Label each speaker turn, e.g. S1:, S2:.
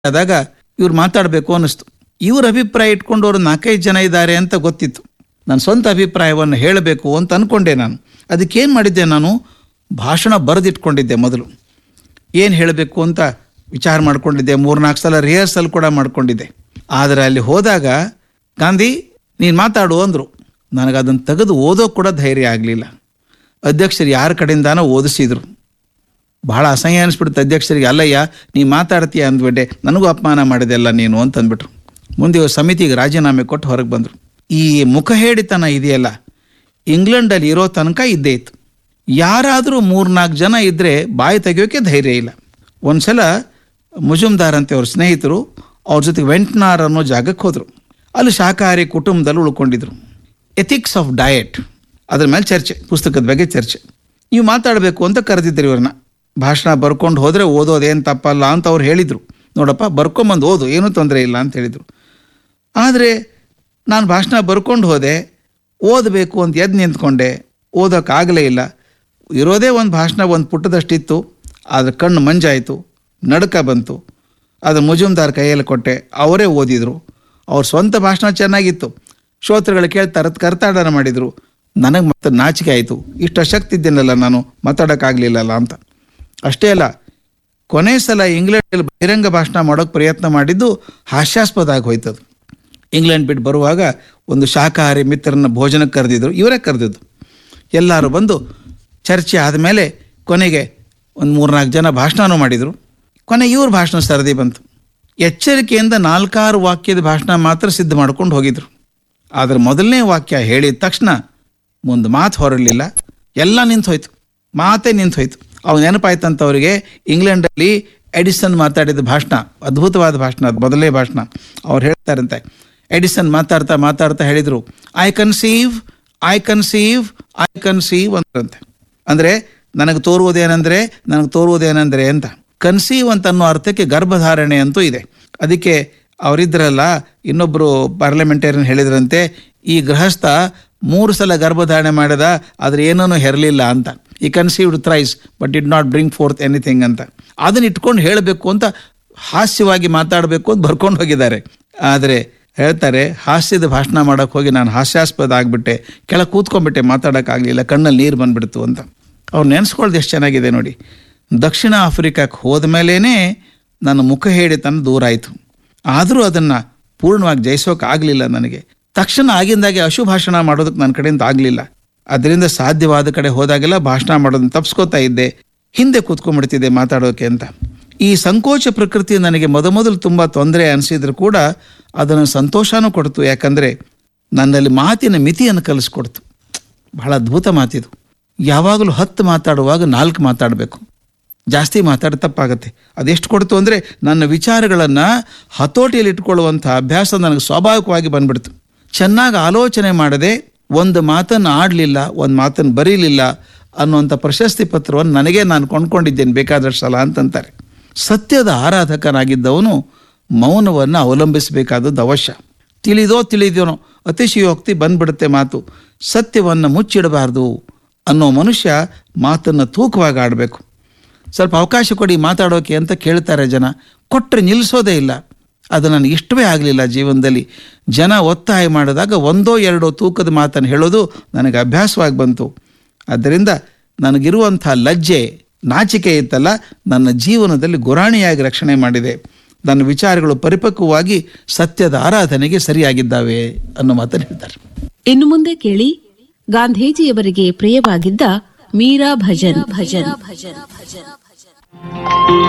S1: ಆದಾಗ ಇವ್ರು ಮಾತಾಡಬೇಕು ಅನ್ನಿಸ್ತು ಇವ್ರ ಅಭಿಪ್ರಾಯ ಇಟ್ಕೊಂಡು ಅವರು ನಾಲ್ಕೈದು ಜನ ಇದ್ದಾರೆ ಅಂತ ಗೊತ್ತಿತ್ತು ನನ್ನ ಸ್ವಂತ ಅಭಿಪ್ರಾಯವನ್ನು ಹೇಳಬೇಕು ಅಂತ ಅಂದ್ಕೊಂಡೆ ನಾನು ಅದಕ್ಕೇನು ಮಾಡಿದ್ದೆ ನಾನು ಭಾಷಣ ಬರೆದಿಟ್ಕೊಂಡಿದ್ದೆ ಮೊದಲು ಏನು ಹೇಳಬೇಕು ಅಂತ ವಿಚಾರ ಮಾಡ್ಕೊಂಡಿದ್ದೆ ಮೂರ್ನಾಲ್ಕು ಸಲ ರಿಹರ್ಸಲ್ ಕೂಡ ಮಾಡ್ಕೊಂಡಿದ್ದೆ ಆದರೆ ಅಲ್ಲಿ ಹೋದಾಗ ಗಾಂಧಿ ನೀನು ಮಾತಾಡು ಅಂದರು ನನಗೆ ಅದನ್ನು ತೆಗೆದು ಓದೋ ಕೂಡ ಧೈರ್ಯ ಆಗಲಿಲ್ಲ ಅಧ್ಯಕ್ಷರು ಯಾರ ಕಡೆಯಿಂದಾನೋ ಓದಿಸಿದ್ರು ಬಹಳ ಅಸಹ್ಯ ಅನಿಸ್ಬಿಡುತ್ತೆ ಅಧ್ಯಕ್ಷರಿಗೆ ಅಲ್ಲಯ್ಯ ನೀ ಮಾತಾಡ್ತೀಯ ಅಂದ್ಬಿಟ್ಟೆ ನನಗೂ ಅಪಮಾನ ಮಾಡಿದೆಲ್ಲ ನೀನು ಅಂತ ಅಂದ್ಬಿಟ್ರು ಮುಂದೆ ಇವ್ರು ಸಮಿತಿಗೆ ರಾಜೀನಾಮೆ ಕೊಟ್ಟು ಹೊರಗೆ ಬಂದರು ಈ ಮುಖಹೇಡಿತನ ಇದೆಯಲ್ಲ ಇಂಗ್ಲೆಂಡಲ್ಲಿ ಇರೋ ತನಕ ಇದ್ದೇ ಇತ್ತು ಯಾರಾದರೂ ಮೂರ್ನಾಲ್ಕು ಜನ ಇದ್ದರೆ ಬಾಯಿ ತೆಗೆಯೋಕೆ ಧೈರ್ಯ ಇಲ್ಲ ಒಂದ್ಸಲ ಮುಜುಮ್ದಾರ್ ಅಂತ ಅವ್ರ ಸ್ನೇಹಿತರು ಅವ್ರ ಜೊತೆಗೆ ವೆಂಟ್ನಾರ್ ಅನ್ನೋ ಜಾಗಕ್ಕೆ ಹೋದರು ಅಲ್ಲಿ ಶಾಕಾಹಾರಿ ಕುಟುಂಬದಲ್ಲಿ ಉಳ್ಕೊಂಡಿದ್ರು ಎಥಿಕ್ಸ್ ಆಫ್ ಡಯಟ್ ಅದ್ರ ಮೇಲೆ ಚರ್ಚೆ ಪುಸ್ತಕದ ಬಗ್ಗೆ ಚರ್ಚೆ ನೀವು ಮಾತಾಡಬೇಕು ಅಂತ ಕರೆದಿದ್ದರು ಇವ್ರನ್ನ ಭಾಷಣ ಬರ್ಕೊಂಡು ಹೋದರೆ ಓದೋದೇನು ತಪ್ಪಲ್ಲ ಅಂತ ಅವ್ರು ಹೇಳಿದರು ನೋಡಪ್ಪ ಬರ್ಕೊಂಬಂದು ಓದು ಏನೂ ತೊಂದರೆ ಇಲ್ಲ ಅಂತ ಹೇಳಿದರು ಆದರೆ ನಾನು ಭಾಷಣ ಬರ್ಕೊಂಡು ಹೋದೆ ಓದಬೇಕು ಅಂತ ಎದ್ದು ನಿಂತ್ಕೊಂಡೆ ಓದೋಕ್ಕಾಗಲೇ ಇಲ್ಲ ಇರೋದೇ ಒಂದು ಭಾಷಣ ಒಂದು ಪುಟ್ಟದಷ್ಟಿತ್ತು ಆದರೆ ಕಣ್ಣು ಮಂಜಾಯಿತು ನಡುಕ ಬಂತು ಅದು ಮುಜುಮ್ದಾರ್ ಕೈಯಲ್ಲಿ ಕೊಟ್ಟೆ ಅವರೇ ಓದಿದರು ಅವ್ರ ಸ್ವಂತ ಭಾಷಣ ಚೆನ್ನಾಗಿತ್ತು ಶ್ರೋತೃಗಳು ಕೇಳ್ತಾರೆ ಕರ್ತಾಡನ ಮಾಡಿದರು ನನಗೆ ಮತ್ತೆ ನಾಚಿಕೆ ಆಯಿತು ಇಷ್ಟು ಶಕ್ತಿ ಇದ್ದೇನಲ್ಲ ನಾನು ಮಾತಾಡೋಕ್ಕಾಗಲಿಲ್ಲಲ್ಲ ಅಂತ ಅಷ್ಟೇ ಅಲ್ಲ ಕೊನೆ ಸಲ ಇಂಗ್ಲೆಂಡಲ್ಲಿ ಬಹಿರಂಗ ಭಾಷಣ ಮಾಡೋಕ್ಕೆ ಪ್ರಯತ್ನ ಮಾಡಿದ್ದು ಹಾಸ್ಯಾಸ್ಪದ ಆಗಿ ಹೋಯ್ತದು ಇಂಗ್ಲೆಂಡ್ ಬಿಟ್ಟು ಬರುವಾಗ ಒಂದು ಶಾಕಾಹಾರಿ ಮಿತ್ರರನ್ನ ಭೋಜನಕ್ಕೆ ಕರೆದಿದ್ರು ಇವರೇ ಕರೆದಿದ್ದು ಎಲ್ಲರೂ ಬಂದು ಚರ್ಚೆ ಆದಮೇಲೆ ಕೊನೆಗೆ ಒಂದು ಮೂರ್ನಾಲ್ಕು ಜನ ಭಾಷಣನೂ ಮಾಡಿದರು ಕೊನೆ ಇವ್ರ ಭಾಷಣ ಸರದಿ ಬಂತು ಎಚ್ಚರಿಕೆಯಿಂದ ನಾಲ್ಕಾರು ವಾಕ್ಯದ ಭಾಷಣ ಮಾತ್ರ ಸಿದ್ಧ ಮಾಡ್ಕೊಂಡು ಹೋಗಿದ್ರು ಆದರೆ ಮೊದಲನೇ ವಾಕ್ಯ ಹೇಳಿದ ತಕ್ಷಣ ಮುಂದೆ ಮಾತು ಹೊರಡಲಿಲ್ಲ ಎಲ್ಲ ನಿಂತು ಹೋಯ್ತು ಮಾತೇ ನಿಂತು ಹೋಯ್ತು ಅವ್ ನೆನಪಾಯ್ತಂತ ಅವರಿಗೆ ಇಂಗ್ಲೆಂಡಲ್ಲಿ ಎಡಿಸನ್ ಮಾತಾಡಿದ ಭಾಷಣ ಅದ್ಭುತವಾದ ಭಾಷಣ ಅದು ಮೊದಲನೇ ಭಾಷಣ ಅವ್ರು ಹೇಳ್ತಾರಂತೆ ಎಡಿಸನ್ ಮಾತಾಡ್ತಾ ಮಾತಾಡ್ತಾ ಹೇಳಿದರು I conceive I conceive I conceive ಅಂತಂತೆ ಅಂದರೆ ನನಗೆ ತೋರುವುದೇನೆಂದರೆ ನನಗೆ ತೋರುವುದೇನೆಂದರೆ ಅಂತ ಕನ್ಸೀವ್ ಅಂತ ಅನ್ನೋ ಅರ್ಥಕ್ಕೆ ಗರ್ಭಧಾರಣೆ ಅಂತೂ ಇದೆ ಅದಕ್ಕೆ ಅವರಿದ್ರಲ್ಲ ಇನ್ನೊಬ್ಬರು ಪಾರ್ಲಿಮೆಂಟೇರಿಯನ್ ಹೇಳಿದ್ರಂತೆ ಈ ಗೃಹಸ್ಥ ಮೂರು ಸಲ ಗರ್ಭಧಾರಣೆ ಮಾಡಿದ ಆದರೆ ಏನೂ ಹೆರಲಿಲ್ಲ ಅಂತ ಈ conceived thrice but did not bring forth anything ಅಂತ ಅದನ್ನ ಇಟ್ಕೊಂಡು ಹೇಳಬೇಕು ಅಂತ ಹಾಸ್ಯವಾಗಿ ಮಾತಾಡಬೇಕು ಅಂತ ಬರ್ಕೊಂಡು ಹೋಗಿದ್ದಾರೆ ಆದರೆ ಹೇಳ್ತಾರೆ ಹಾಸ್ಯದ ಭಾಷಣ ಮಾಡೋಕ್ಕೆ ಹೋಗಿ ನಾನು ಹಾಸ್ಯಾಸ್ಪದ ಆಗಿಬಿಟ್ಟೆ ಕೆಳಗೆ ಕೂತ್ಕೊಂಡ್ಬಿಟ್ಟೆ ಮಾತಾಡೋಕ್ಕಾಗಲಿಲ್ಲ ಕಣ್ಣಲ್ಲಿ ನೀರು ಬಂದ್ಬಿಡ್ತು ಅಂತ ಅವ್ರು ನೆನೆಸ್ಕೊಳ್ದು ಎಷ್ಟು ಚೆನ್ನಾಗಿದೆ ನೋಡಿ ದಕ್ಷಿಣ ಆಫ್ರಿಕಾಕ್ಕೆ ಹೋದ ಮೇಲೇ ನನ್ನ ಮುಖ ಹೇಳಿತನ ದೂರ ಆಯಿತು ಆದರೂ ಅದನ್ನು ಪೂರ್ಣವಾಗಿ ಜಯಿಸೋಕೆ ಆಗಲಿಲ್ಲ ನನಗೆ ತಕ್ಷಣ ಆಗಿಂದಾಗೆ ಅಶುಭಾಷಣ ಮಾಡೋದಕ್ಕೆ ನನ್ನ ಕಡೆಯಿಂದ ಆಗಲಿಲ್ಲ ಅದರಿಂದ ಸಾಧ್ಯವಾದ ಕಡೆ ಹೋದಾಗೆಲ್ಲ ಭಾಷಣ ಮಾಡೋದನ್ನ ತಪ್ಸ್ಕೋತಾ ಇದ್ದೆ ಹಿಂದೆ ಕೂತ್ಕೊಂಡ್ಬಿಡ್ತಿದ್ದೆ ಮಾತಾಡೋಕೆ ಅಂತ ಈ ಸಂಕೋಚ ಪ್ರಕೃತಿ ನನಗೆ ಮೊದಮೊದಲು ತುಂಬ ತೊಂದರೆ ಅನಿಸಿದ್ರು ಕೂಡ ಅದನ್ನು ಸಂತೋಷನೂ ಕೊಡ್ತು ಯಾಕಂದರೆ ನನ್ನಲ್ಲಿ ಮಾತಿನ ಮಿತಿಯನ್ನು ಕಲಿಸ್ಕೊಡ್ತು ಬಹಳ ಅದ್ಭುತ ಮಾತಿದು ಯಾವಾಗಲೂ ಹತ್ತು ಮಾತಾಡುವಾಗ ನಾಲ್ಕು ಮಾತಾಡಬೇಕು ಜಾಸ್ತಿ ಮಾತಾಡ ತಪ್ಪಾಗತ್ತೆ ಅದೆಷ್ಟು ಕೊಡ್ತು ಅಂದರೆ ನನ್ನ ವಿಚಾರಗಳನ್ನು ಹತೋಟಿಯಲ್ಲಿ ಇಟ್ಕೊಳ್ಳುವಂಥ ಅಭ್ಯಾಸ ನನಗೆ ಸ್ವಾಭಾವಿಕವಾಗಿ ಬಂದ್ಬಿಡ್ತು ಚೆನ್ನಾಗಿ ಆಲೋಚನೆ ಮಾಡದೆ ಒಂದು ಮಾತನ್ನು ಆಡಲಿಲ್ಲ ಒಂದು ಮಾತನ್ನು ಬರೀಲಿಲ್ಲ ಅನ್ನುವಂಥ ಪ್ರಶಸ್ತಿ ಪತ್ರವನ್ನು ನನಗೆ ನಾನು ಕೊಂಡ್ಕೊಂಡಿದ್ದೇನೆ ಬೇಕಾದಷ್ಟು ಸಲ ಅಂತಂತಾರೆ ಸತ್ಯದ ಆರಾಧಕನಾಗಿದ್ದವನು ಮೌನವನ್ನು ಅವಲಂಬಿಸಬೇಕಾದದ್ದು ಅವಶ್ಯ ತಿಳಿದೋ ತಿಳಿದೋನೋ ಅತಿಶಯೋಕ್ತಿ ಬಂದ್ಬಿಡುತ್ತೆ ಮಾತು ಸತ್ಯವನ್ನು ಮುಚ್ಚಿಡಬಾರ್ದು ಅನ್ನೋ ಮನುಷ್ಯ ಮಾತನ್ನು ತೂಕವಾಗಿ ಆಡಬೇಕು ಸ್ವಲ್ಪ ಅವಕಾಶ ಕೊಡಿ ಮಾತಾಡೋಕೆ ಅಂತ ಕೇಳ್ತಾರೆ ಜನ ಕೊಟ್ಟರೆ ನಿಲ್ಲಿಸೋದೇ ಇಲ್ಲ ಅದು ನನಗೆ ಇಷ್ಟವೇ ಆಗಲಿಲ್ಲ ಜೀವನದಲ್ಲಿ ಜನ ಒತ್ತಾಯ ಮಾಡಿದಾಗ ಒಂದೋ ಎರಡೋ ತೂಕದ ಮಾತನ್ನು ಹೇಳೋದು ನನಗೆ ಅಭ್ಯಾಸವಾಗಿ ಬಂತು ಆದ್ದರಿಂದ ನನಗಿರುವಂಥ ಲಜ್ಜೆ ನಾಚಿಕೆ ಇತ್ತಲ್ಲ ನನ್ನ ಜೀವನದಲ್ಲಿ ಗುರಾಣಿಯಾಗಿ ರಕ್ಷಣೆ ಮಾಡಿದೆ ನನ್ನ ವಿಚಾರಗಳು ಪರಿಪಕ್ವವಾಗಿ ಸತ್ಯದ ಆರಾಧನೆಗೆ ಸರಿಯಾಗಿದ್ದಾವೆ ಅನ್ನೋ ಮಾತನ್ನು ಹೇಳ್ತಾರೆ
S2: ಇನ್ನು ಮುಂದೆ ಕೇಳಿ ಗಾಂಧೀಜಿಯವರಿಗೆ ಪ್ರಿಯವಾಗಿದ್ದ ಮೀರಾ ಭಜನ್ ಭಜನ್ ಭಜನ್ ಭಜನ್